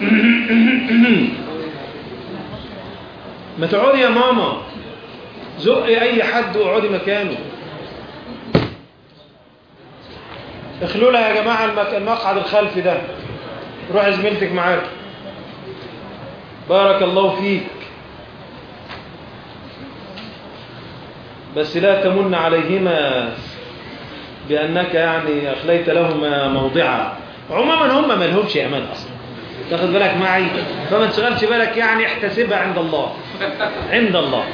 ما تقعدي يا ماما زقي اي حد واقعدي مكانه اخلوا لها يا جماعه المك- المقعد الخلفي ده روح زميلتك معاك بارك الله فيك بس لا تمن عليهما بأنك يعني أخليت لهما موضعا عموما هم ما لهمش أمان أصلا تاخد بالك معي فما تشغلش بالك يعني احتسبها عند الله عند الله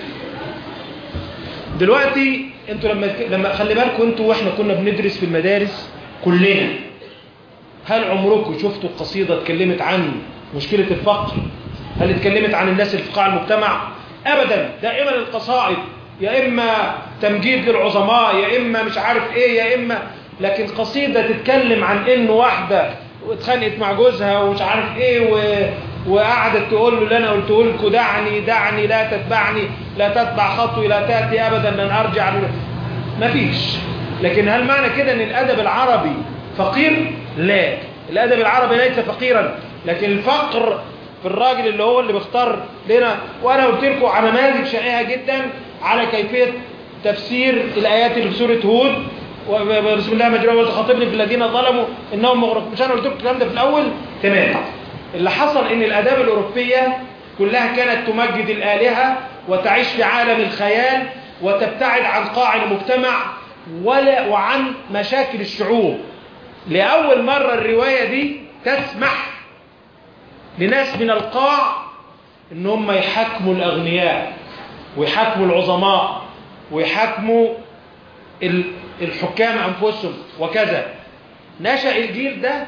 دلوقتي انتوا لما لما خلي بالكم انتوا واحنا كنا بندرس في المدارس كلنا هل عمركم شفتوا قصيدة اتكلمت عن مشكلة الفقر هل اتكلمت عن الناس اللي في قاع المجتمع ابدا دائما القصائد يا اما تمجيد للعظماء يا اما مش عارف ايه يا اما لكن قصيدة تتكلم عن ان واحدة اتخانقت مع جوزها ومش عارف ايه و... وقعدت تقول له اللي انا قلته لكم دعني دعني لا تتبعني لا تتبع خطوي لا تاتي ابدا لن ارجع ل... مفيش لكن هل معنى كده ان الادب العربي فقير لا الادب العربي ليس فقيرا لكن الفقر في الراجل اللي هو اللي بيختار لنا وانا قلت لكم على نماذج شائعه جدا على كيفيه تفسير الايات اللي في سوره هود وبسم الله مجرى وتخاطبني في الذين ظلموا انهم مغرق مش انا قلت لكم الكلام ده في الاول تمام اللي حصل ان الاداب الاوروبيه كلها كانت تمجد الالهه وتعيش في عالم الخيال وتبتعد عن قاع المجتمع ولا وعن مشاكل الشعوب لاول مره الروايه دي تسمح لناس من القاع ان هم يحاكموا الاغنياء ويحاكموا العظماء ويحاكموا ال- الحكام انفسهم وكذا نشا الجيل ده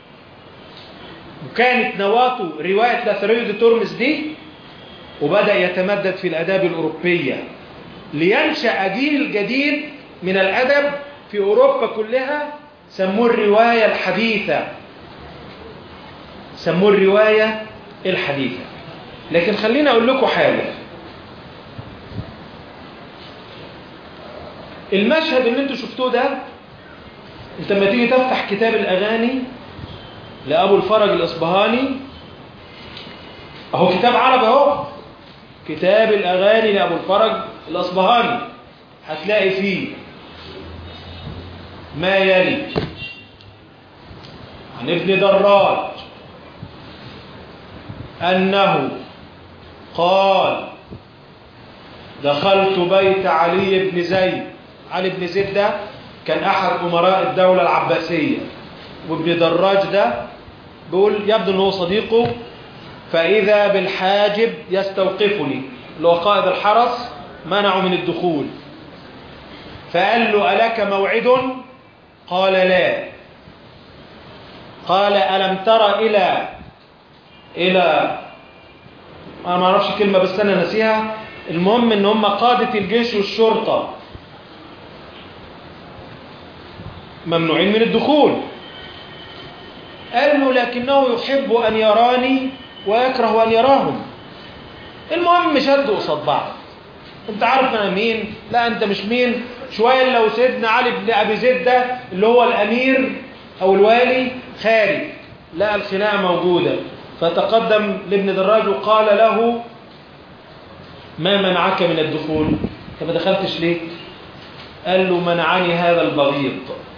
وكانت نواته روايه لاثريو تورمس دي وبدا يتمدد في الاداب الاوروبيه لينشا جيل جديد من الادب في اوروبا كلها سموه الروايه الحديثه سموه الروايه الحديثه لكن خليني اقول لكم حاجه المشهد اللي انتوا شفتوه ده انت لما تيجي تفتح كتاب الاغاني لابو الفرج الاصبهاني اهو كتاب عربي اهو كتاب الاغاني لابو الفرج الاصبهاني هتلاقي فيه ما يلي عن ابن دراج انه قال دخلت بيت علي بن زيد علي بن زيد ده كان احد امراء الدوله العباسيه وابن دراج ده بيقول يبدو ان هو صديقه فاذا بالحاجب يستوقفني اللي هو قائد الحرس منعه من الدخول فقال له الك موعد قال لا قال الم تر الى الى انا ما اعرفش كلمه بس انا ناسيها المهم ان هم قاده الجيش والشرطه ممنوعين من الدخول قال له لكنه يحب ان يراني ويكره ان يراهم المهم شدوا قصاد بعض انت عارف انا مين لا انت مش مين شويه لو سيدنا علي بن ابي زيد ده اللي هو الامير او الوالي خارج لقى الخناقه موجوده فتقدم لابن دراج وقال له ما منعك من الدخول انت ما دخلتش ليه قال له منعني هذا البغيض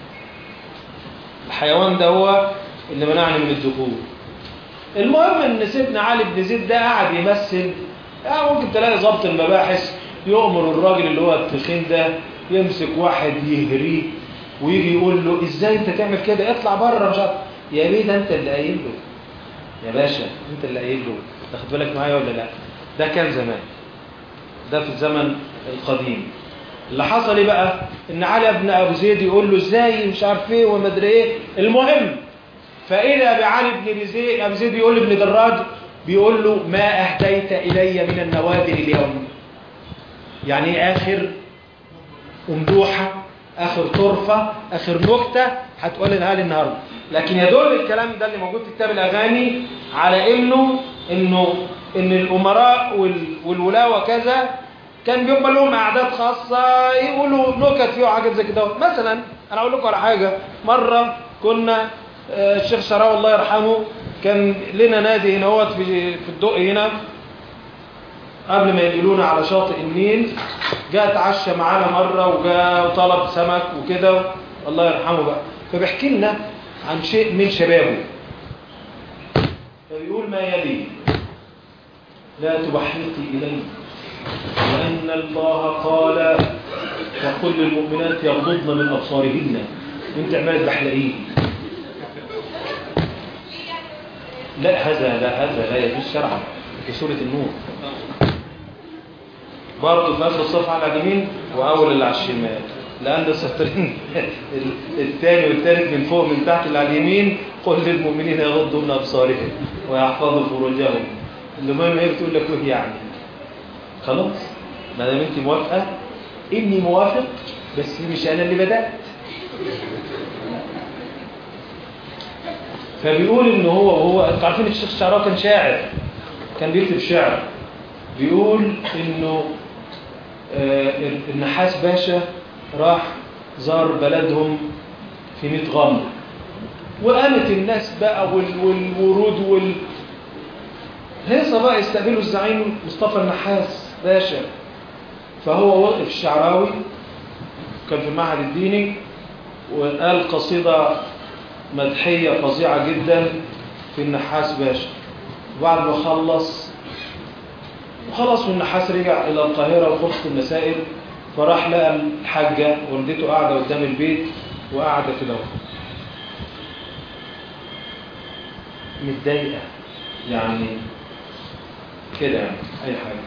الحيوان ده هو اللي منعني من الدخول المهم ان سيدنا علي بن زيد ده قاعد يمثل يعني ممكن تلاقي ضابط المباحث يؤمر الراجل اللي هو التخين ده يمسك واحد يهريه ويجي يقول له ازاي انت تعمل كده اطلع بره مش عارف يا بيه ده انت اللي قايل له يا باشا انت اللي قايل له تاخد بالك معايا ولا لا ده كان زمان ده في الزمن القديم اللي حصل ايه بقى ان علي بن ابو زيد يقول له ازاي مش عارف ايه وما ادري ايه المهم فاذا بعلي بن ابي زيد ابو زيد يقول لابن دراج بيقول له ما اهديت الي من النوادر اليوم يعني ايه اخر امدوحه اخر طرفه اخر نكته هتقولها لي النهارده لكن يدل الكلام ده اللي موجود في كتاب الاغاني على انه انه ان الامراء وال- والولاة وكذا كان بيبقى لهم اعداد خاصه يقولوا نكت فيه وحاجات زي كده مثلا انا اقول لكم على حاجه مره كنا آه، الشيخ شراوي الله يرحمه كان لنا نادي هنا هوت في في الدق هنا قبل ما ينقلونا على شاطئ النيل جاء اتعشى معانا مرة وجاء وطلب سمك وكده الله يرحمه بقى فبيحكي لنا عن شيء من شبابه فبيقول ما يلي لا تبحثي إلي وأن الله قال وقل للمؤمنات يغضضن من أبصارهن انت عمال بحلقين لا هذا لا هذا لا يجوز شرعا في سورة النور برضه في آخر الصف على اليمين وأول اللي على الشمال لأن السطرين الثاني والثالث من فوق من تحت اللي على اليمين قل للمؤمنين يغضوا من أبصارهم ويحفظوا فروجهم المهم هي بتقول لك وهي يعني خلاص ما دام انت موافقة إني موافق بس مش أنا اللي بدأت فبيقول إن هو وهو انتوا عارفين الشيخ الشعراوي كان شاعر كان بيكتب شعر بيقول إنه آه النحاس باشا راح زار بلدهم في ميت غمر وقامت الناس بقى وال والورود وال هيصة بقى يستقبلوا الزعيم مصطفى النحاس باشا فهو وقف الشعراوي كان في المعهد الديني وقال قصيدة مدحية فظيعة جدا في النحاس باشا وبعد ما خلص وخلص والنحاس رجع إلى القاهرة وخلصت المسائل فراح لقى الحاجة والدته قاعدة قدام البيت وقاعدة كده متضايقة يعني كده يعني أي حاجة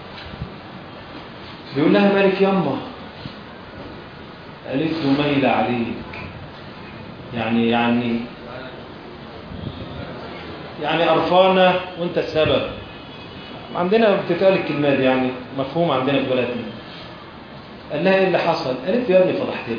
بيقول لها مالك يما قالت له ميل عليك يعني يعني يعني قرفانة وانت السبب عندنا بتتقال الكلمات دي يعني مفهوم عندنا في بلدنا قال لها ايه اللي حصل قالت له يا ابني فضحتني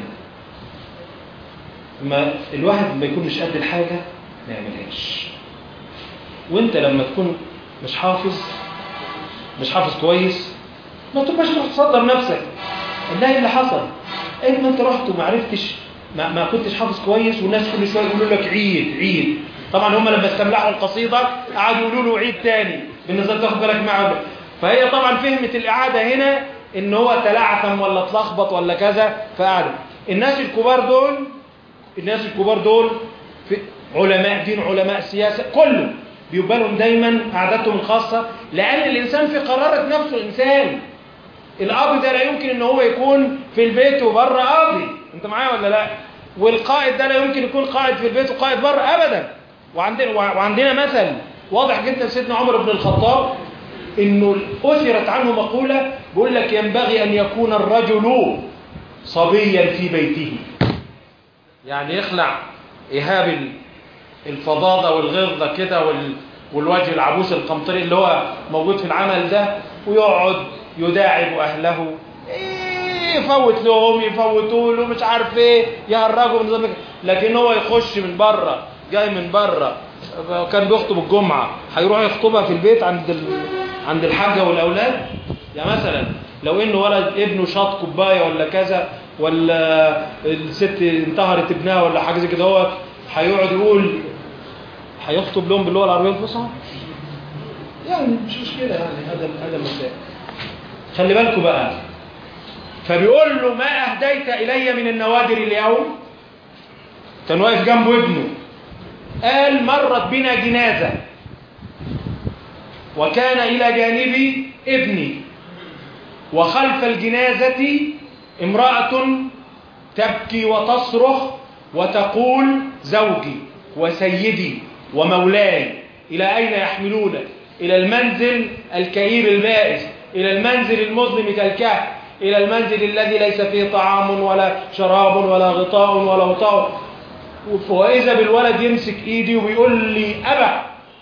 ما الواحد لما يكون مش قد الحاجة ما يعملهاش وانت لما تكون مش حافظ مش حافظ كويس ما تبقاش تروح تصدر نفسك قال لها ايه اللي حصل قالت ما انت رحت وما عرفتش ما, ما كنتش حافظ كويس والناس كل شويه يقولوا لك عيد عيد طبعا هم لما استملحوا القصيده قعدوا يقولوا له عيد تاني بالنسبه تاخد بالك معه فهي طبعا فهمت الاعاده هنا ان هو تلعثم ولا اتلخبط ولا كذا فقعد الناس الكبار دول الناس الكبار دول في علماء دين علماء سياسه كله بيبقى لهم دايما قعدتهم الخاصه لان الانسان في قراره نفسه انسان القاضي ده لا يمكن ان هو يكون في البيت وبره قاضي انت معايا ولا لا والقائد ده لا يمكن يكون قائد في البيت وقائد بره ابدا وعندنا وعندنا مثل واضح جدا سيدنا عمر بن الخطاب انه اثرت عنه مقوله بيقول لك ينبغي ان يكون الرجل صبيا في بيته يعني يخلع ايهاب الفظاظه والغلظه كده وال والوجه العبوس القمطري اللي هو موجود في العمل ده ويقعد يداعب اهله يفوت لهم يفوتوا له مش عارف ايه يهرجوا من ذلك لكن هو يخش من بره جاي من بره كان بيخطب الجمعه هيروح يخطبها في البيت عند ال... عند الحاجه والاولاد يعني مثلا لو انه ولد ابنه شاط كوبايه ولا كذا ولا الست انتهرت ابنها ولا حاجه زي كده هو هيقعد يقول هيخطب لهم باللغه العربيه الفصحى يعني مش مشكله يعني هذا هذا مسائل خلي بالكم بقى فبيقول له ما أهديت إلي من النوادر اليوم كان واقف جنبه ابنه قال مرت بنا جنازة وكان إلى جانبي ابني وخلف الجنازة امرأة تبكي وتصرخ وتقول زوجي وسيدي ومولاي إلى أين يحملونك إلى المنزل الكئيب البائس إلى المنزل المظلم كالكهف إلى المنزل الذي ليس فيه طعام ولا شراب ولا غطاء ولا غطاء وإذا بالولد يمسك إيدي ويقول لي أبا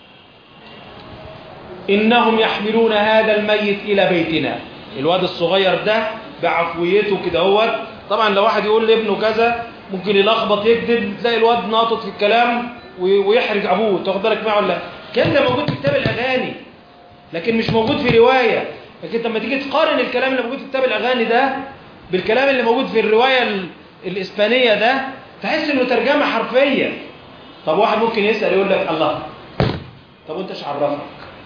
إنهم يحملون هذا الميت إلى بيتنا الواد الصغير ده بعفويته كده هو طبعا لو واحد يقول لابنه كذا ممكن يلخبط يكذب تلاقي الواد ناطط في الكلام ويحرج أبوه تاخد بالك معه ولا الكلام ده موجود في كتاب الأغاني لكن مش موجود في رواية لكن لما تيجي تقارن الكلام اللي موجود في كتاب الأغاني ده بالكلام اللي موجود في الرواية الإسبانية ده تحس إنه ترجمة حرفية طب واحد ممكن يسأل يقول لك الله طب وانت ايش عرفك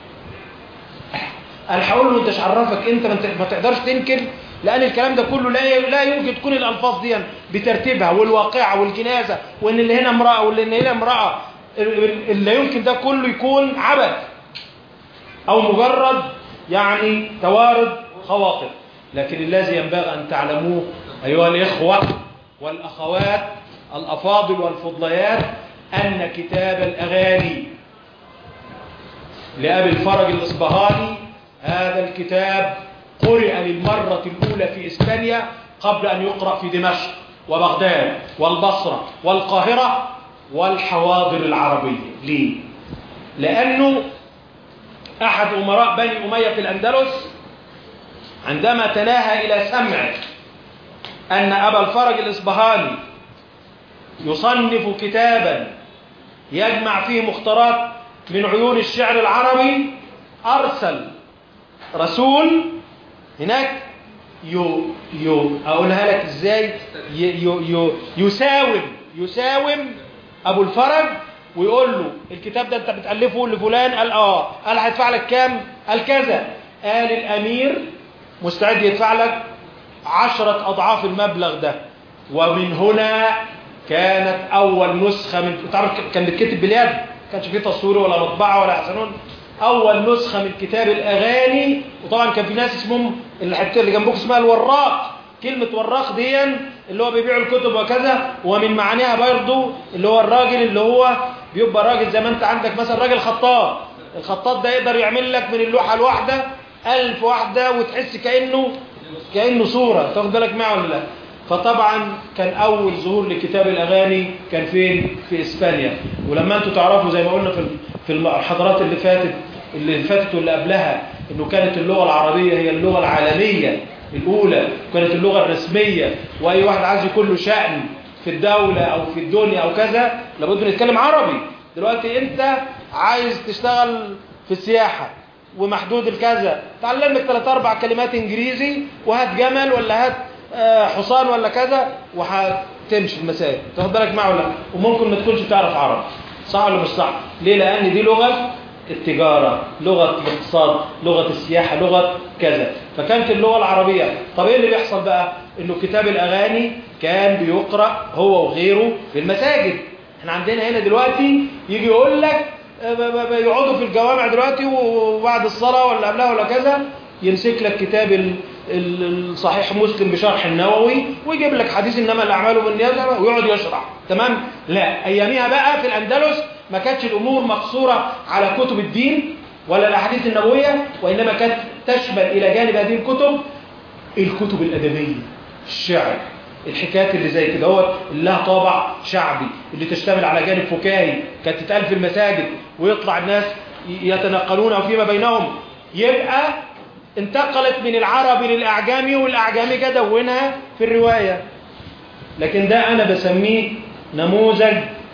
انا هقول له انت ايش عرفك انت ما انت- ما تقدرش تنكر لان الكلام ده كله لا لا يمكن تكون الالفاظ دي بترتيبها والواقعه والجنازه وان اللي هنا امراه واللي هنا امراه اللي يمكن ده كله يكون عبث او مجرد يعني توارد خواطر لكن الذي ينبغي ان تعلموه ايها الاخوه والاخوات الافاضل والفضليات ان كتاب الاغاني لأبي الفرج الإصبهاني هذا الكتاب قرئ للمرة الأولى في إسبانيا قبل أن يقرأ في دمشق وبغداد والبصرة والقاهرة والحواضر العربية ليه؟ لأنه أحد أمراء بني أمية في الأندلس عندما تناهى إلى سمع أن أبا الفرج الإصبهاني يصنف كتابا يجمع فيه مختارات من عيون الشعر العربي أرسل رسول هناك يو يو أقولها لك إزاي ي- يو يو يساوم يساوم أبو الفرج ويقول له الكتاب ده أنت بتألفه لفلان قال آه قال هيدفع لك كام قال كذا قال الأمير مستعد يدفع لك عشرة أضعاف المبلغ ده ومن هنا كانت أول نسخة من تعرف كان بيتكتب باليد كانش فيه تصوير ولا مطبعة ولا حسنون أول نسخة من كتاب الأغاني وطبعا كان في ناس اسمهم اللي حتى اللي جنبك اسمها الوراق كلمة وراق دي اللي هو بيبيع الكتب وكذا ومن معانيها برضه اللي هو الراجل اللي هو بيبقى راجل زي ما انت عندك مثلا راجل خطاط الخطاط ده يقدر يعمل لك من اللوحة الواحدة ألف واحدة وتحس كأنه كأنه صورة تاخد بالك معه ولا لا فطبعا كان أول ظهور لكتاب الأغاني كان فين في إسبانيا ولما أنتوا تعرفوا زي ما قلنا في في الحضارات اللي فاتت اللي فاتت واللي قبلها إنه كانت اللغة العربية هي اللغة العالمية الأولى كانت اللغة الرسمية وأي واحد عايز يكون له شأن في الدولة أو في الدنيا أو كذا لابد نتكلم عربي دلوقتي أنت عايز تشتغل في السياحة ومحدود الكذا تعلم لك ثلاث اربع كلمات انجليزي وهات جمل ولا هات آه، حصان ولا كذا وهتمشي المسائل تاخد بالك معه ولا لا؟ وممكن ما تكونش تعرف عربي صح ولا مش صح ليه لان دي لغه التجاره لغه الاقتصاد لغه السياحه لغه كذا فكانت اللغه العربيه طب ايه اللي بيحصل بقى انه كتاب الاغاني كان بيقرا هو وغيره في المساجد احنا عندنا هنا دلوقتي يجي يقول لك ب- ب- بيقعدوا في الجوامع دلوقتي وبعد الصلاة ولا قبلها ولا كذا يمسك لك كتاب ال- ال- الصحيح مسلم بشرح النووي ويجيب لك حديث انما الاعمال بالنيات ويقعد يشرح تمام لا اياميها بقى في الاندلس ما كانتش الامور مقصوره على كتب الدين ولا الاحاديث النبويه وانما كانت تشمل الى جانب هذه الكتب الكتب الادبيه الشعر الحكايات اللي زي كده هو اللي لها طابع شعبي اللي تشتمل على جانب فكاهي كانت تتقال في المساجد ويطلع الناس ي- يتنقلون فيما بينهم يبقى انتقلت من العربي للاعجمي والاعجمي جه دونها في الروايه لكن ده انا بسميه نموذج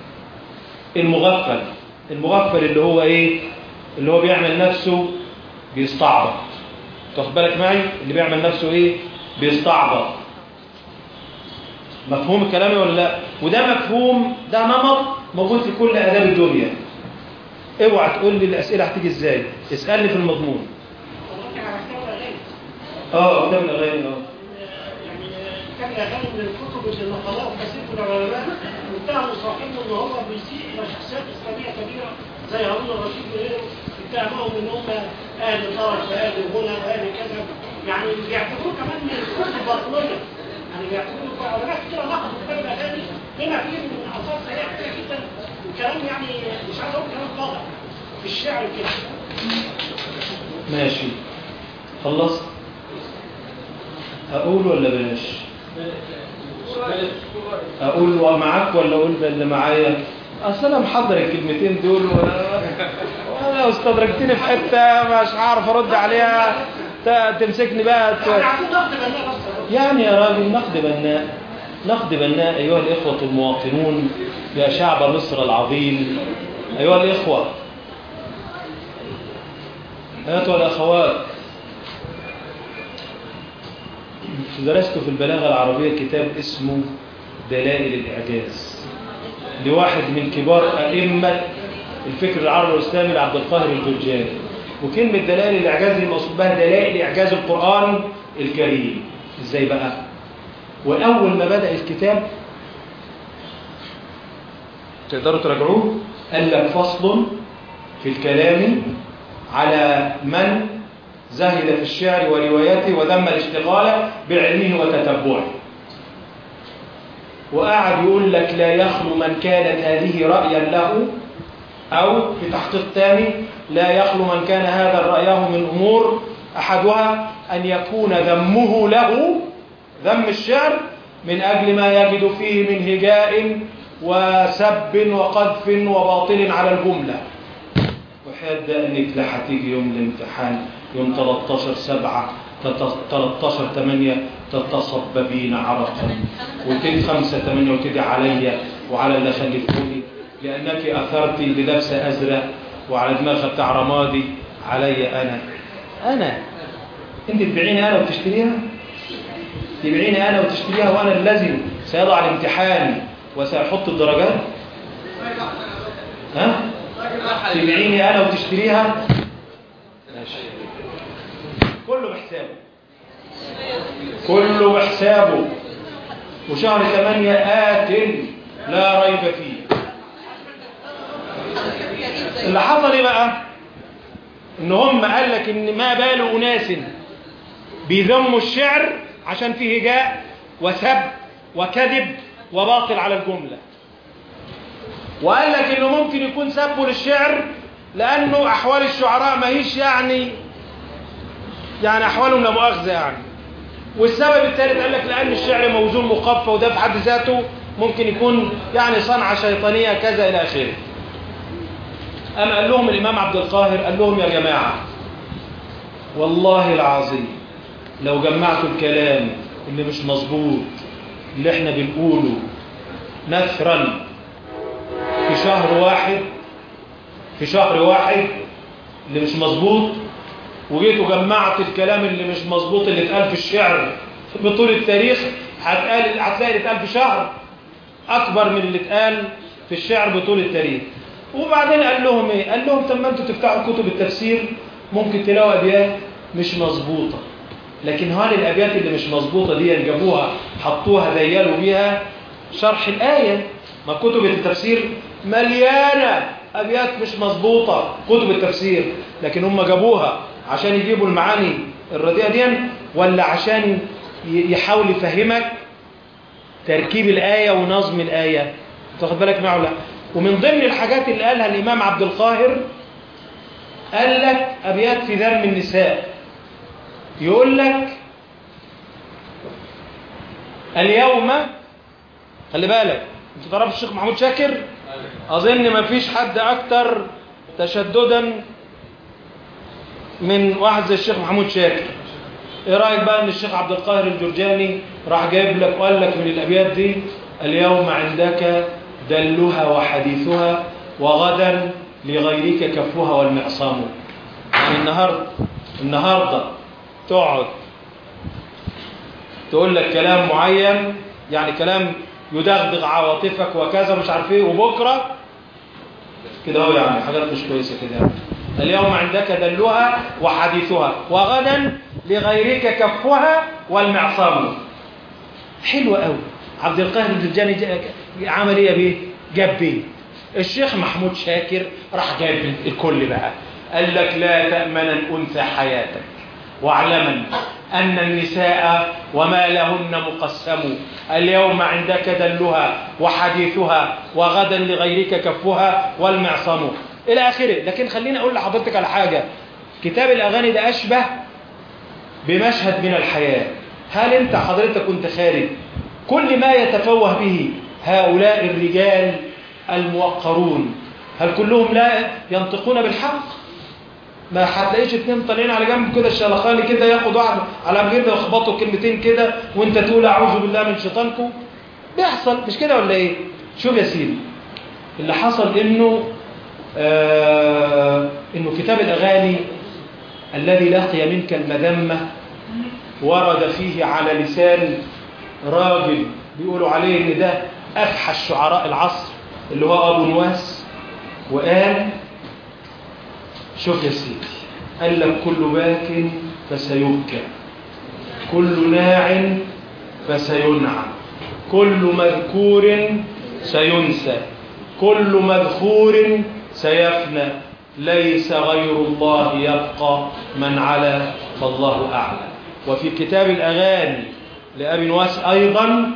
المغفل المغفل اللي هو ايه اللي هو بيعمل نفسه بيستعبط تاخد بالك معي اللي بيعمل نفسه ايه بيستعبط مفهوم كلامي ولا لا وده مفهوم ده نمط موجود في كل اداب الدنيا اوعى تقول لي الاسئله هتيجي ازاي اسالني في المضمون اه كتاب الاغاني اه يعني كان اغاني من الكتب اللي نقلها كثير من العلماء واتهموا صاحبه ان هو بيسيء الى شخصيات اسلاميه كبيره زي هارون الرشيد وغيره اتهموهم ان هم اهل طرف واهل غنى واهل كذا يعني بيعتبروه كمان من الكتب الباطنيه يعني بيعتبروه علماء كتير نقدوا كتاب الاغاني بما فيه من الفاظ سريعه كتير جدا وكلام يعني مش عايز اقول كلام قاطع في الشعر كده ماشي خلصت اقول ولا بلاش اقول معاك ولا اقول باللي معايا اصل انا محضر الكلمتين دول وانا وانا استدركتني في حته مش عارف ارد عليها ت- تمسكني بقى ت- يعني عايزين نقد بناء بس يعني يا راجل نقد بناء نقد بناء أيها الإخوة المواطنون يا شعب مصر العظيم أيها الإخوة أيها الأخوات درست في البلاغة العربية كتاب اسمه دلائل الإعجاز لواحد من كبار أئمة الفكر العربي والإسلامي لعبد القاهر الجرجاني وكلمة دلائل الإعجاز المقصود بها دلائل إعجاز القرآن الكريم إزاي بقى؟ وأول ما بدأ الكتاب تقدروا تراجعوه قال لك فصل في الكلام على من زهد في الشعر ورواياته وذم الاشتغال بعلمه وتتبعه وقعد يقول لك لا يخلو من كانت هذه رأيا له أو في تحقيق ثاني لا يخلو من كان هذا رأيه من أمور أحدها أن يكون ذمه له ذم الشعر من أجل ما يجد فيه من هجاء وسب وقذف وباطل على الجملة وحياة ده أنك لا هتيجي يوم الامتحان يوم 13 7 13 8 تتصببين عرقا وتدي 5 8 وتدي عليا وعلى اللي خلفتوني لأنك أثرت بلبس أزرق وعلى دماغ بتاع رمادي علي أنا أنا أنت تبيعيني أنا وتشتريها تبيعيني أنا وتشتريها وأنا الذي سيضع الامتحان وسيحط الدرجات ها تبيعيني أنا وتشتريها ماشي كله بحسابه كله بحسابه وشهر ثمانية آت لا ريب فيه اللي حصل ايه بقى ان هم قال لك ان ما بال اناس بيذموا الشعر عشان فيه هجاء وسب وكذب وباطل على الجملة وقال لك انه ممكن يكون سبه للشعر لانه احوال الشعراء ما هيش يعني يعني احوالهم لا مؤاخذه يعني والسبب الثالث قال لك لان الشعر موزون مقفى وده في حد ذاته ممكن يكون يعني صنعه شيطانيه كذا الى اخره أم قال لهم الإمام عبد القاهر قال لهم يا جماعة والله العظيم لو جمعتوا الكلام اللي مش مظبوط اللي احنا بنقوله نثرا في شهر واحد في شهر واحد اللي مش مظبوط وجيتوا جمعت الكلام اللي مش مظبوط اللي اتقال في الشعر بطول التاريخ هتقال هتلاقي اللي اتقال في شهر اكبر من اللي اتقال في الشعر بطول التاريخ وبعدين قال لهم ايه قال لهم طب ما انتوا تفتحوا كتب التفسير ممكن تلاقوا ابيات مش مظبوطه لكن هل الابيات اللي مش مظبوطه دي جابوها حطوها زيلوا بيها شرح الايه ما كتب التفسير مليانه ابيات مش مظبوطه كتب التفسير لكن هم جابوها عشان يجيبوا المعاني الرديئه دي ولا عشان يحاول يفهمك تركيب الايه ونظم الايه تاخد بالك معه لا ومن ضمن الحاجات اللي قالها الإمام عبد القاهر قال لك أبيات في ذم النساء يقول لك اليوم خلي بالك انت تعرف الشيخ محمود شاكر أظن ما فيش حد أكتر تشددا من واحد زي الشيخ محمود شاكر ايه رأيك بقى ان الشيخ عبد القاهر الجرجاني راح جايب لك وقال لك من الأبيات دي اليوم عندك دلها وحديثها وغدا لغيرك كفها والمعصام يعني النهارده النهارده تقعد تقول لك كلام معين يعني كلام يدغدغ عواطفك وكذا مش عارف ايه وبكره كده هو يعني حاجات مش كويسه كده اليوم عندك دلها وحديثها وغدا لغيرك كفها والمعصام حلوه قوي عبد القاهر الجرجاني عمل ايه بيه جاب بيه الشيخ محمود شاكر راح جايب الكل بقى قال لك لا تأمنا أنثى حياتك واعلما أن النساء وما لهن مقسم اليوم عندك دلها وحديثها وغدا لغيرك كفها والمعصم إلى آخره لكن خليني أقول لحضرتك على حاجة كتاب الأغاني ده أشبه بمشهد من الحياة هل أنت حضرتك كنت خارج كل ما يتفوه به هؤلاء الرجال الموقرون هل كلهم لا ينطقون بالحق ما هتلاقيش اتنين طالعين على جنب كده الشلخاني كده ياخد واحد على كده ويخبطوا كلمتين كده وانت تقول اعوذ بالله من شيطانكم بيحصل مش كده ولا ايه شوف يا سيدي اللي حصل انه آه انه كتاب الاغاني الذي لقي منك المذمه ورد فيه على لسان راجل بيقولوا عليه ان ده افحش شعراء العصر اللي هو ابو نواس وقال شوف يا سيدي قال لك كل باك فسيبكى كل ناع فسينعى كل مذكور سينسى كل مذكور سيفنى ليس غير الله يبقى من على فالله أعلى وفي كتاب الأغاني لأبي نواس أيضا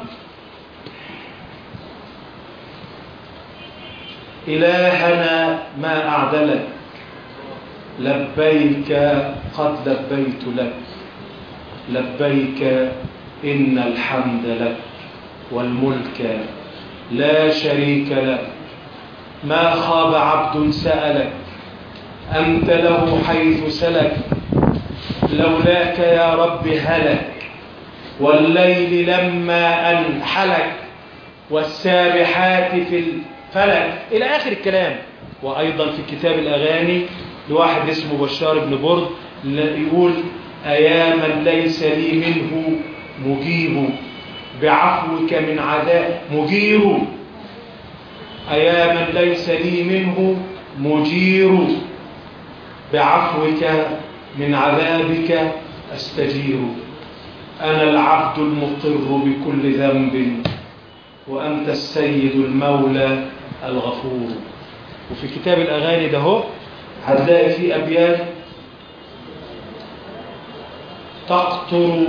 إلهنا ما أعدلك لبيك قد لبيت لك لبيك إن الحمد لك والملك لا شريك لك ما خاب عبد سألك أنت له حيث سلك لولاك يا رب هلك والليل لما أنحلك والسابحات في الفلك إلى آخر الكلام وأيضا في كتاب الأغاني لواحد اسمه بشار بن برد يقول أياما ليس لي منه مجيب بعفوك من عذاب مجير أياما ليس لي منه مجير بعفوك من عذابك أستجير أنا العبد المقر بكل ذنب وأنت السيد المولى الغفور وفي كتاب الأغاني ده هو هتلاقي فيه أبيات تقطر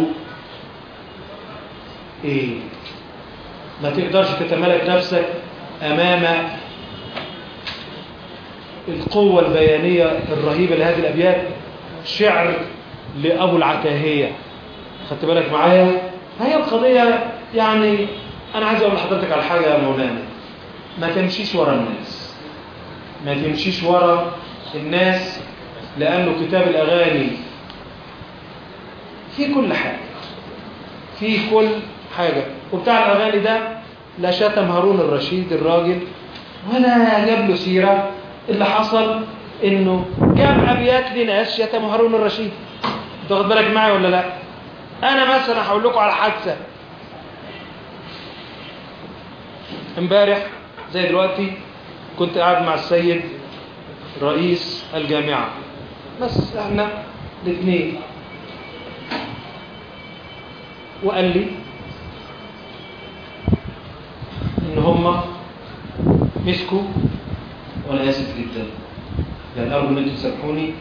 إيه ما تقدرش تتملك نفسك أمام القوة البيانية الرهيبة لهذه الأبيات شعر لأبو العتاهية خدت بالك معايا هي القضية يعني أنا عايز أقول لحضرتك على حاجة يا مولانا ما تمشيش ورا الناس ما تمشيش ورا الناس لأنه كتاب الأغاني في كل حاجة في كل حاجة وبتاع الأغاني ده لا شتم هارون الرشيد الراجل ولا جاب له سيرة اللي حصل انه جاب ابيات لناس شتموا هارون الرشيد تاخد بالك معي ولا لا انا مثلا هقول لكم على حادثه امبارح زي دلوقتي كنت قاعد مع السيد رئيس الجامعه بس احنا الاثنين وقال لي ان هم مسكوا وانا اسف جدا يعني ارجو ان انتم تسامحوني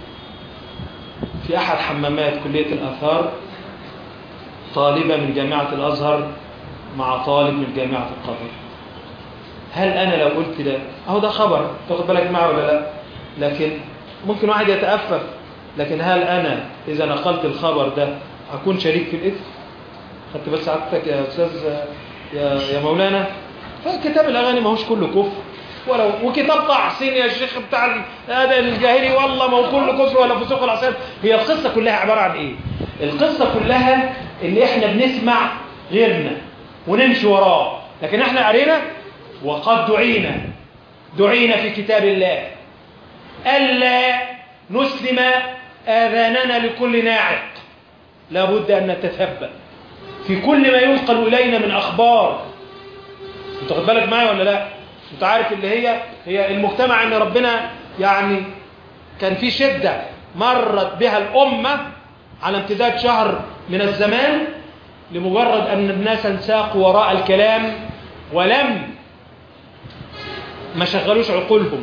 في احد حمامات كليه الاثار طالبه من جامعه الازهر مع طالب من جامعه القاهره هل انا لو قلت ده اهو ده خبر تاخد بالك معه ولا لا لكن ممكن واحد يتأفف لكن هل انا اذا نقلت الخبر ده اكون شريك في الاثم خدت بس سعادتك يا استاذ يا يا مولانا فكتاب الاغاني ماهوش كله كفر ولو وكتاب طعسين يا شيخ بتاع هذا الجاهلي والله ما هو كله كفر ولا فسوق العصيان هي القصه كلها عباره عن ايه القصه كلها ان احنا بنسمع غيرنا ونمشي وراه لكن احنا قرينا وقد دعينا دعينا في كتاب الله الا نسلم اذاننا لكل ناعق لابد ان نتثبت في كل ما ينقل الينا من اخبار انت خد بالك معايا ولا لا انت عارف اللي هي هي المجتمع ان ربنا يعني كان في شدة مرت بها الأمة على امتداد شهر من الزمان لمجرد أن الناس انساقوا وراء الكلام ولم ما شغلوش عقولهم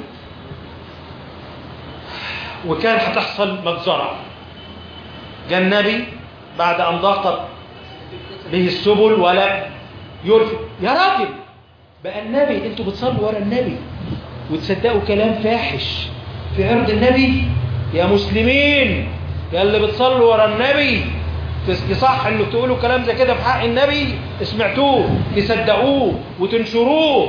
وكان هتحصل مجزرة جاء النبي بعد أن ضاقت به السبل ولم يلفت يا راجل بقى النبي انتوا بتصلوا ورا النبي وتصدقوا كلام فاحش في عرض النبي يا مسلمين يا اللي بتصلوا ورا النبي يصح انك تقولوا كلام زي كده في حق النبي سمعتوه تصدقوه وتنشروه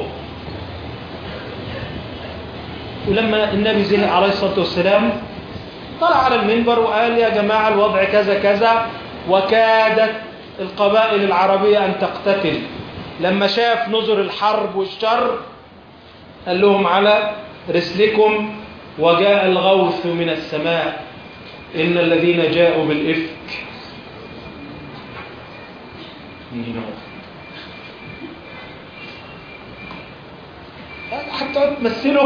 ولما النبي زهق عليه الصلاه والسلام طلع على المنبر وقال يا جماعه الوضع كذا كذا وكادت القبائل العربيه ان تقتتل لما شاف نظر الحرب والشر قال لهم على رسلكم وجاء الغوث من السماء إن الذين جاءوا بالإفك حتى تمثلوا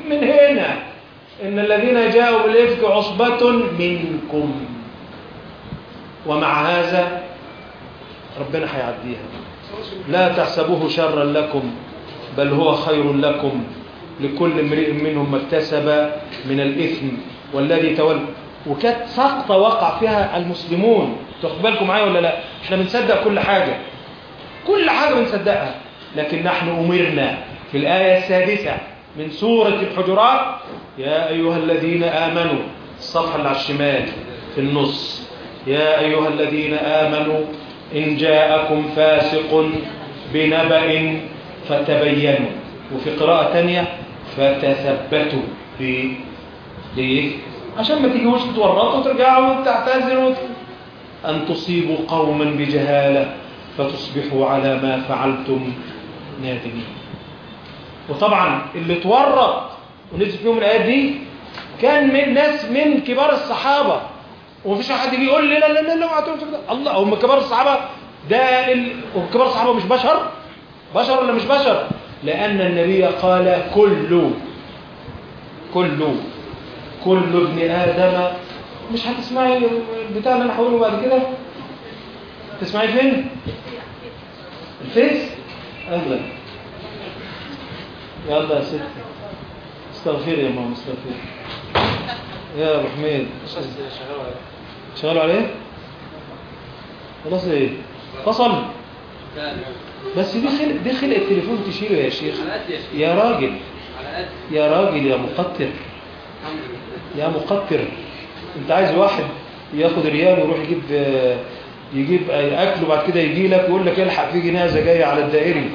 من هنا إن الذين جاءوا بالإفك عصبة منكم ومع هذا ربنا هيعديها لا تحسبوه شرا لكم بل هو خير لكم لكل امرئ منهم ما اكتسب من الإثم والذي تولى وكانت سقطة وقع فيها المسلمون تاخد بالكم معايا ولا لا احنا بنصدق كل حاجة كل حاجة بنصدقها لكن نحن أمرنا في الآية السادسة من سورة الحجرات يا أيها الذين آمنوا الصفحة اللي على الشمال في النص يا أيها الذين آمنوا إن جاءكم فاسق بنبأ فتبينوا وفي قراءة تانية فتثبتوا ليه؟ ليه؟ عشان ما تيجوش تتورطوا وترجعوا وتعتذروا أن تصيبوا قوما بجهالة فتصبحوا على ما فعلتم نادمين وطبعا اللي اتورط ونزل فيهم الآيات دي كان من ناس من كبار الصحابة ومفيش حد يجي يقول لي لا لا لا لا ما عملتهمش كده الله هم كبار الصحابة ده ال... كبار الصحابة مش بشر بشر ولا مش بشر لأن النبي قال كل كل كل ابن آدم مش هتسمعي البتاع اللي أنا هقوله بعد كده تسمعي فين؟ الفيس؟ أهلا يلا يا ستي استغفري يا ماما استغفري يا ابو حميد شغالوا عليه خلاص ايه فصل بس دي خلق دي خلق التليفون تشيله يا شيخ يا راجل يا راجل يا مقتر يا مقتر انت عايز واحد ياخد ريال ويروح يجيب يجيب اكل وبعد كده يجي لك ويقول لك الحق في جنازه جايه على الدائري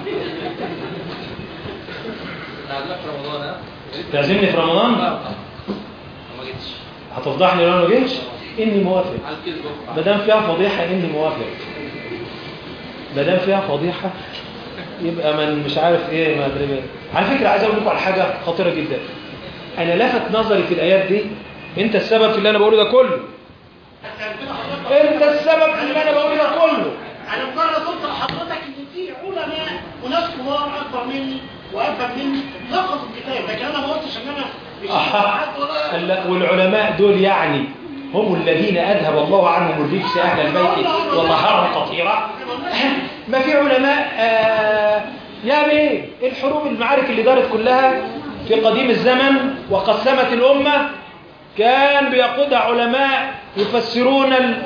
تعزمني في رمضان ما جيتش هتفضحني لو انا ما جيتش اني موافق على كده ما دام فيها فضيحه اني موافق ما دام فيها فضيحه يبقى من مش عارف ايه ما ادري ايه على فكره عايز اقول لكم على حاجه خطيره جدا انا لفت نظري في الايات دي انت السبب في اللي انا بقوله ده كله انت السبب في اللي انا بقوله ده كله انا مجرد قلت لحضرتك ان في علماء وناس كبار اكبر مني واكبر مني لخصوا الكتاب لكن انا ما قلتش ان انا مش حد ولا لا، والعلماء دول يعني هم الذين أذهب الله عنهم الرجس أهل البيت وطهرهم تطهيرا ما في علماء آه يا بيه الحروب المعارك اللي دارت كلها في قديم الزمن وقسمت الأمة كان بيقودها علماء يفسرون ال...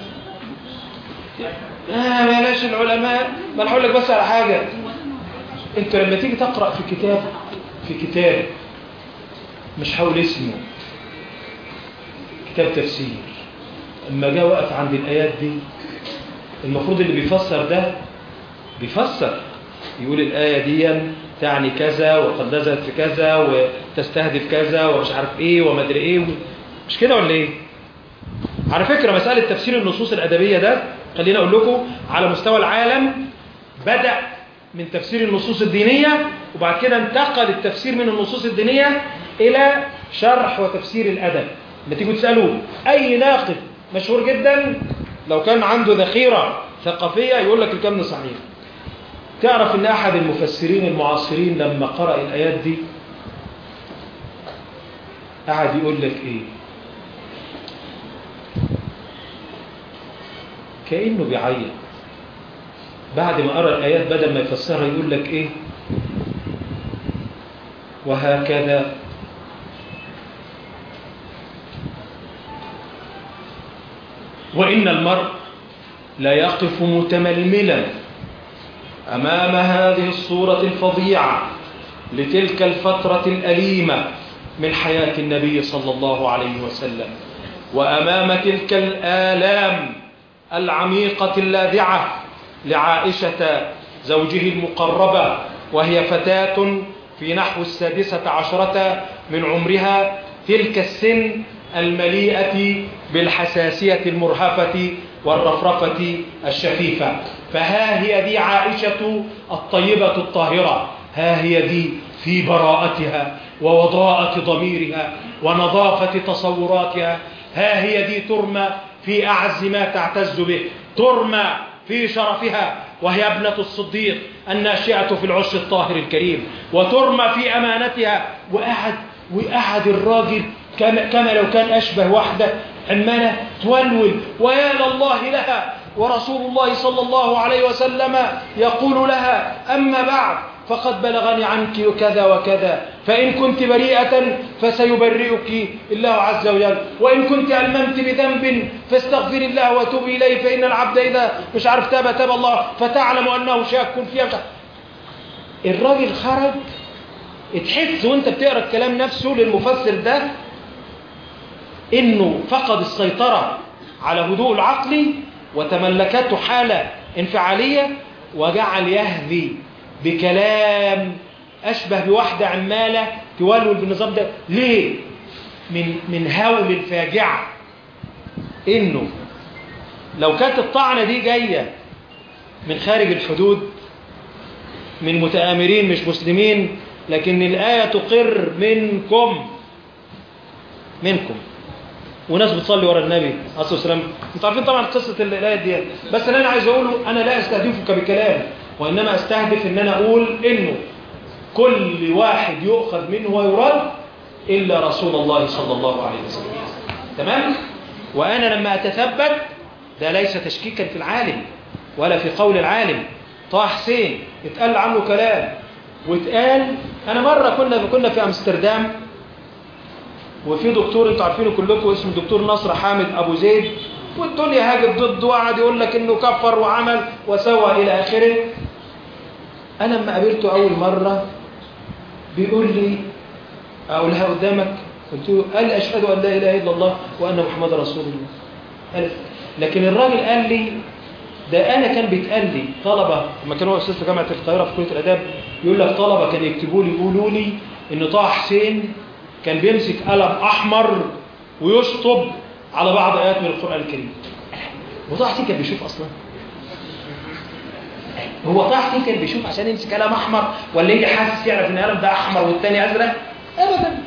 آه بلاش العلماء ما انا هقول لك بس على حاجة انت لما تيجي تقرأ في كتاب في كتاب مش حول اسمه كتاب تفسير اما جاء وقف عند الايات دي المفروض اللي بيفسر ده بيفسر يقول الآية دي تعني كذا وقد نزلت في كذا وتستهدف كذا ومش عارف ايه وما ادري ايه مش كده ولا ايه على فكرة مسألة تفسير النصوص الأدبية ده خليني أقول لكم على مستوى العالم بدأ من تفسير النصوص الدينية وبعد كده انتقل التفسير من النصوص الدينية إلى شرح وتفسير الأدب لما تيجوا تسألوا أي ناقد مشهور جدا لو كان عنده ذخيرة ثقافية يقول لك الكلام ده صحيح تعرف ان احد المفسرين المعاصرين لما قرأ الايات دي قعد يقول لك ايه كأنه بيعيط بعد ما قرأ الآيات بدل ما يفسرها يقول لك إيه وهكذا وإن المرء لا يقف متململا أمام هذه الصورة الفظيعة لتلك الفترة الأليمة من حياة النبي صلى الله عليه وسلم وأمام تلك الآلام العميقة اللاذعة لعائشة زوجه المقربة وهي فتاة في نحو السادسة عشرة من عمرها تلك السن المليئة بالحساسية المرهفة والرفرفة الشفيفة فها هي دي عائشة الطيبة الطاهرة ها هي دي في براءتها ووضاءة ضميرها ونظافة تصوراتها ها هي دي ترمى في أعز ما تعتز به ترمى في شرفها وهي ابنة الصديق الناشئة في العش الطاهر الكريم وترمى في أمانتها وقعد وقعد الراجل كما, كما لو كان أشبه واحدة عمالة تولول ويا لله لها ورسول الله صلى الله عليه وسلم يقول لها أما بعد فقد بلغني عنك كذا وكذا فإن كنت بريئة فسيبرئك الله عز وجل وإن كنت ألممت بذنب فاستغفر الله وتوب إليه فإن العبد إذا مش عارف تاب تاب الله فتعلم أنه شاك فيها مش عارف. الراجل خرج تحس وانت بتقرا الكلام نفسه للمفسر ده انه فقد السيطرة على هدوء العقل وتملكته حالة انفعالية وجعل يهذي بكلام أشبه بواحدة عمالة تولول بالنظام ده ليه؟ من, من هول الفاجعة إنه لو كانت الطعنة دي جاية من خارج الحدود من متآمرين مش مسلمين لكن الآية تقر منكم منكم وناس بتصلي ورا النبي عليه الصلاه والسلام انتوا عارفين طبعا قصه الايه دي بس اللي انا عايز اقوله انا لا استهدفك بكلام وانما استهدف ان انا اقول انه كل واحد يؤخذ منه ويرد الا رسول الله صلى الله عليه وسلم تمام وانا لما اتثبت ده ليس تشكيكا في العالم ولا في قول العالم طه حسين اتقال عنه كلام واتقال انا مره كنا كنا في امستردام وفي دكتور انتوا عارفينه كلكم اسمه دكتور نصر حامد ابو زيد والدنيا هاجت ضده وقعد يقول لك انه كفر وعمل وسوى الى اخره انا لما قابلته اول مره بيقول لي اقولها قدامك قلت له قال اشهد ان لا اله الا الله وان محمد رسول الله قال لكن الراجل قال لي ده انا كان بيتقال لي طلبه لما كان هو استاذ في جامعه القاهره في كليه الاداب يقول لك طلبه كانوا يكتبوا لي يقولوا لي ان طه حسين كان بيمسك قلم احمر ويشطب على بعض ايات من القران الكريم وطه حسين كان بيشوف اصلا هو طه حسين كان بيشوف عشان يمسك قلم احمر ولا يجي حاسس يعرف ان القلم ده احمر والتاني ازرق ابدا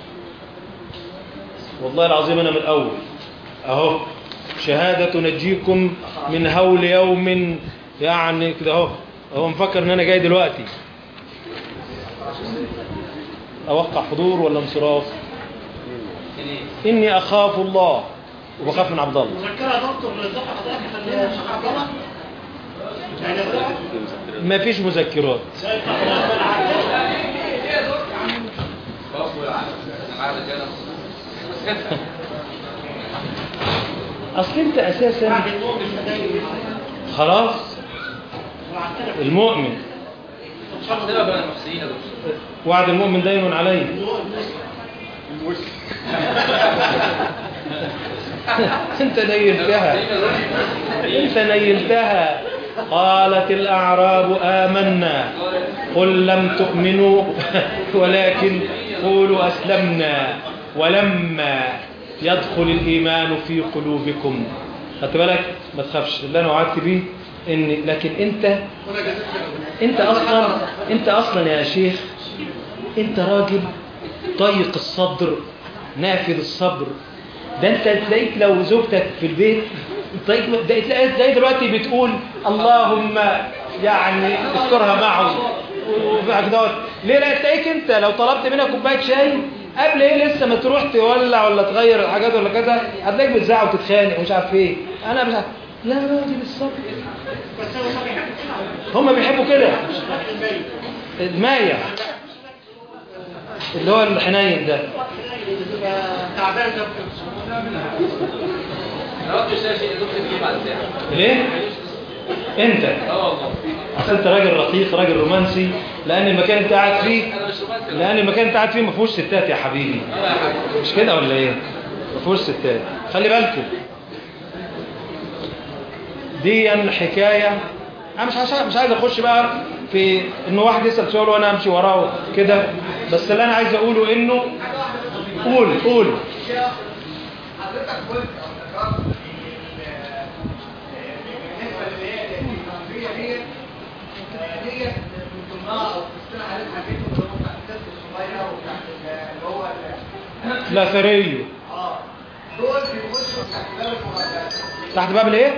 والله العظيم انا من الاول اهو شهاده تنجيكم من هول يوم يعني كده اهو هو مفكر ان انا جاي دلوقتي اوقع حضور ولا انصراف اني اخاف الله وبخاف من عبد الله مذكرة دكتور للدفع حضرتك خليها شيخ عبد الله يعني ده ما فيش مذكرات زي التحضيرات بالعقل اصل انت اساسا بعد النوم بالتدين خلاص وعدتنا المؤمن عندنا بقى المحسنين يا دكتور وعد المؤمن دايما عليه انت نيلتها انت نيلتها قالت الاعراب امنا قل لم تؤمنوا ولكن قولوا اسلمنا ولما يدخل الايمان في قلوبكم خدت بالك ما تخافش اللي انا وعدت بيه ان لكن انت انت اصلا انت اصلا يا شيخ انت راجل ضيق الصدر نافذ الصبر ده انت تلاقيك لو زوجتك في البيت تلاقيك ده تلاقي تلاقي دلوقتي بتقول اللهم يعني اذكرها معه وبعد دوت ليه لا تلاقيك انت لو طلبت منها كوبايه شاي قبل ايه لسه ما تروح تولع ولا تغير الحاجات ولا كذا هتلاقيك بتزعق وتتخانق ومش عارف ايه انا مش عارف يا راجل الصبر بس هو ما بيحبش كده هم بيحبوا كده شكل الميت المايع اللي هو الحنين ده بيبقى تعبان ده انا رحت اشتري شيء يا دكتور فيه بعد ساعه ليه انت اه والله اصل انت راجل رقيق راجل رومانسي لان المكان اللي انت قاعد فيه انا مش رومانسي لان المكان اللي انت قاعد فيه ما فيهوش ستات يا حبيبي اه يا حاج مش كده ولا ايه ما فيهوش ستات خلي بالكم دي الحكايه انا مش عايز مش عايز اخش بقى في انه واحد يسال سؤال وانا امشي وراه كده بس اللي انا عايز اقوله انه قول قول حضرتك قلت او ذكرت بالنسبه اللي هي التنظيميه ديت ديت من ضمنها او تستنى عليها حاجات اللي هو بتاع الست الصغيره وبتاع اللي هو ال- لاثريه اه دول بيخشوا تحت باب المغفلات تحت باب الايه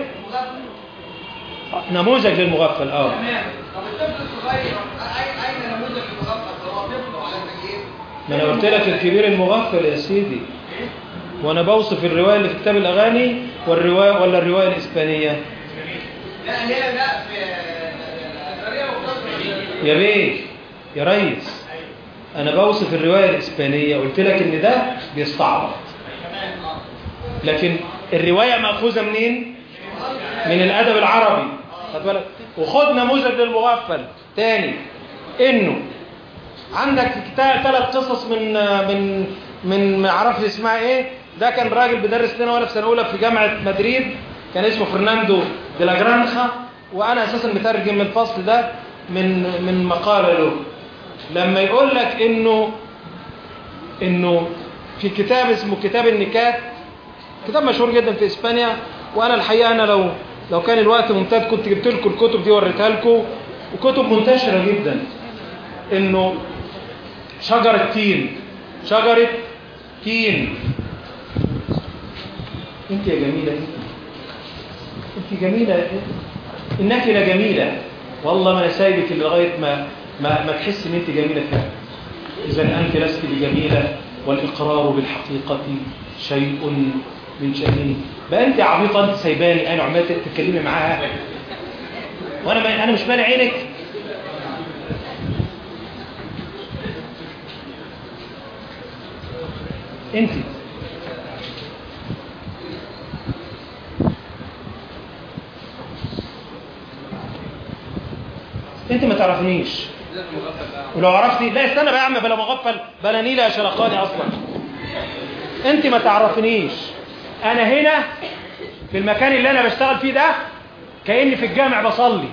نموذج للمغفل اه تمام طب الطفل الصغير اي اين نموذج المغفل هو طفل على سبيل ما انا قلت لك الكبير المغفل يا سيدي وانا بوصف الروايه اللي في كتاب الاغاني والروايه ولا الروايه الاسبانيه لا هي لا في الأثرية وقصر يا بيه يا ريس انا بوصف الروايه الاسبانيه قلت لك ان ده بيستعبط لكن الروايه ماخوذه منين من الادب العربي خد بالك وخد نموذج للمغفل تاني انه عندك ثلاث قصص من من من ما اعرفش اسمها ايه ده كان راجل بيدرس لنا وانا في سنه اولى في جامعه مدريد كان اسمه فرناندو دي لا جرانخا وانا اساسا مترجم الفصل ده من من مقاله له لما يقول لك انه انه في كتاب اسمه كتاب النكات كتاب مشهور جدا في اسبانيا وانا الحقيقه انا لو لو كان الوقت ممتد كنت جبت لكم الكتب دي وريتها لكم وكتب منتشره جدا انه شجره تين شجره تين انت يا جميله انت انت جميله انك لجميله والله ما انا سايبك لغايه ما ما, ما تحس ان انت جميله فعلا اذا انت لست بجميله والاقرار بالحقيقه شيء من شأنه بقى انت عبيطه انت سايباني انا عمال تتكلمي معاها وانا ما انا مش مالي عينك انت انت ما تعرفنيش ولو عرفتي لا استنى بقى يا عم بلا مغفل بلا نيله يا شلقاني اصلا انت ما تعرفنيش انا هنا في المكان اللي انا بشتغل فيه ده كاني في الجامع بصلي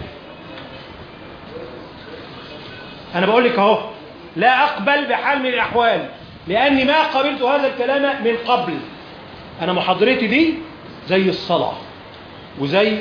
انا بقول لك اهو لا اقبل بحال من الاحوال لاني ما قبلت هذا الكلام من قبل انا محاضرتي دي زي الصلاه وزي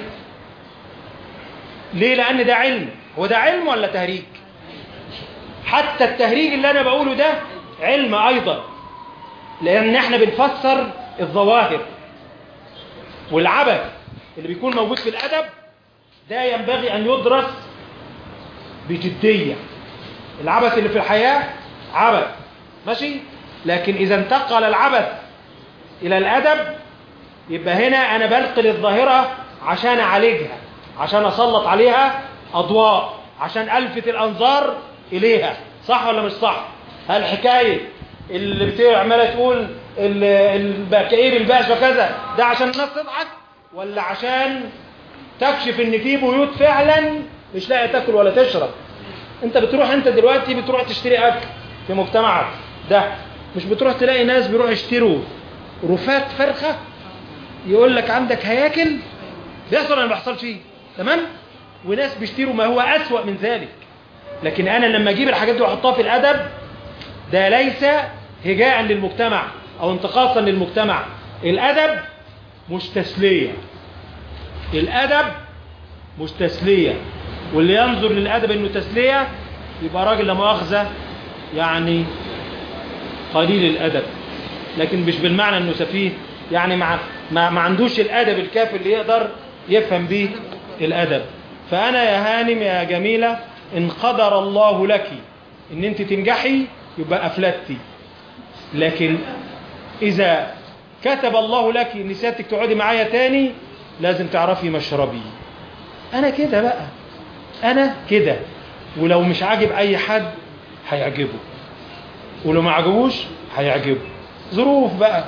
ليه لان ده علم هو ده علم ولا تهريج حتى التهريج اللي انا بقوله ده علم ايضا لان احنا بنفسر الظواهر والعبث اللي بيكون موجود في الادب ده ينبغي ان يدرس بجديه العبث اللي في الحياه عبث ماشي لكن اذا انتقل العبث الى الادب يبقى هنا انا بنقل الظاهره عشان اعالجها عشان اسلط عليها اضواء عشان الفت الانظار اليها صح ولا مش صح هل حكايه اللي بتعمل تقول البكائر الباس وكذا ده عشان الناس تضحك ولا عشان تكشف ان في بيوت فعلا مش لاقيه تاكل ولا تشرب انت بتروح انت دلوقتي بتروح تشتري اكل في مجتمعك ده مش بتروح تلاقي ناس بيروحوا يشتروا رفات فرخه يقول لك عندك هياكل بيحصل ولا ما بيحصلش تمام وناس بيشتروا ما هو اسوأ من ذلك لكن انا لما اجيب الحاجات دي واحطها في الادب ده ليس هجاء للمجتمع او انتقاصا للمجتمع الادب مش تسليه الادب مش تسليه واللي ينظر للادب انه تسليه يبقى راجل لا مؤاخذه يعني قليل الادب لكن مش بالمعنى انه سفيه يعني مع ما, ما عندوش الادب الكافي اللي يقدر يفهم بيه الادب فانا يا هانم يا جميله ان قدر الله لك ان انت تنجحي يبقى افلتي لكن اذا كتب الله لك ان سيادتك تقعدي معايا تاني لازم تعرفي مشربي انا كده بقى انا كده ولو مش عاجب اي حد هيعجبه ولو ما عجبوش هيعجبه ظروف بقى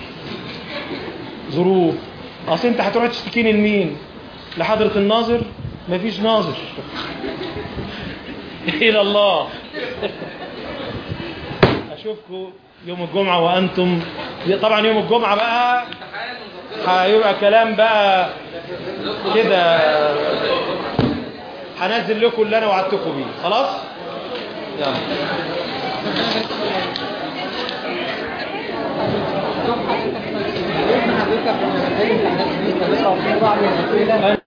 ظروف اصل انت هتروح تشتكيني لمين لحضرة الناظر مفيش ناظر الى الله اشوفكم يوم الجمعة وانتم طبعا يوم الجمعة بقى هيبقى كلام بقى كده هنزل لكم اللي انا وعدتكم بيه خلاص يلا حضرتك من الامتحانات دي 23 بعد الاسئله